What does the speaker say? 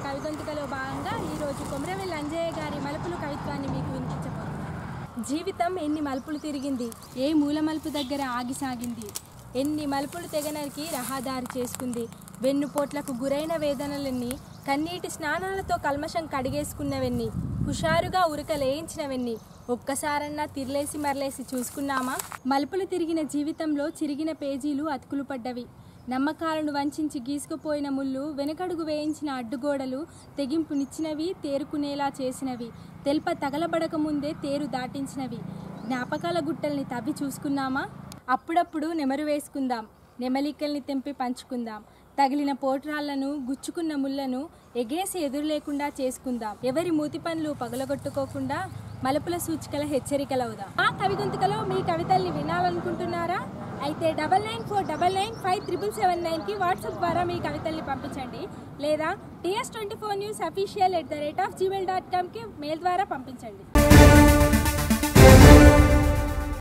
కవిగొంతుకలో భాగంగా ఈరోజు కొమరవెల్లి అంజయ్య గారి మలుపులు కవిత్వాన్ని మీకు వినిపించబోతున్నాను జీవితం ఎన్ని మలుపులు తిరిగింది ఏ మూల మలుపు దగ్గర ఆగిసాగింది ఎన్ని మలుపులు తెగనరికి రహదారి చేసుకుంది వెన్నుపోట్లకు గురైన వేదనలన్నీ కన్నీటి స్నానాలతో కల్మషం కడిగేసుకున్నవెన్ని హుషారుగా ఉరకలేయించినవెన్ని ఒక్కసారన్నా తిరలేసి మరలేసి చూసుకున్నామా మలుపులు తిరిగిన జీవితంలో చిరిగిన పేజీలు అతుకులు పడ్డవి నమ్మకాలను వంచించి గీసుకుపోయిన ముళ్ళు వెనకడుగు వేయించిన అడ్డుగోడలు తెగింపునిచ్చినవి తేరుకునేలా చేసినవి తెల్ప తగలబడక ముందే తేరు దాటించినవి జ్ఞాపకాల గుట్టల్ని తవ్వి చూసుకున్నామా అప్పుడప్పుడు నెమరు వేసుకుందాం నెమలికల్ని తెంపి పంచుకుందాం తగిలిన పోట్రాళ్లను గుచ్చుకున్న ముళ్ళను ఎగేసి ఎదురు లేకుండా చేసుకుందాం ఎవరి మూతి పనులు పగలగొట్టుకోకుండా మలుపుల సూచికల హెచ్చరికలవుదాం ఆ కవి గొంతుకలో మీ కవితల్ని వినాలనుకుంటున్నారా అయితే double nine four double nine five triple seven నైన్కి వాట్సాప్ ద్వారా మీ కవితల్ని పంపించండి లేదా TS twenty four news official at the rate of Gmail dot కామ్కి మెయిల్ ద్వారా పంపించండి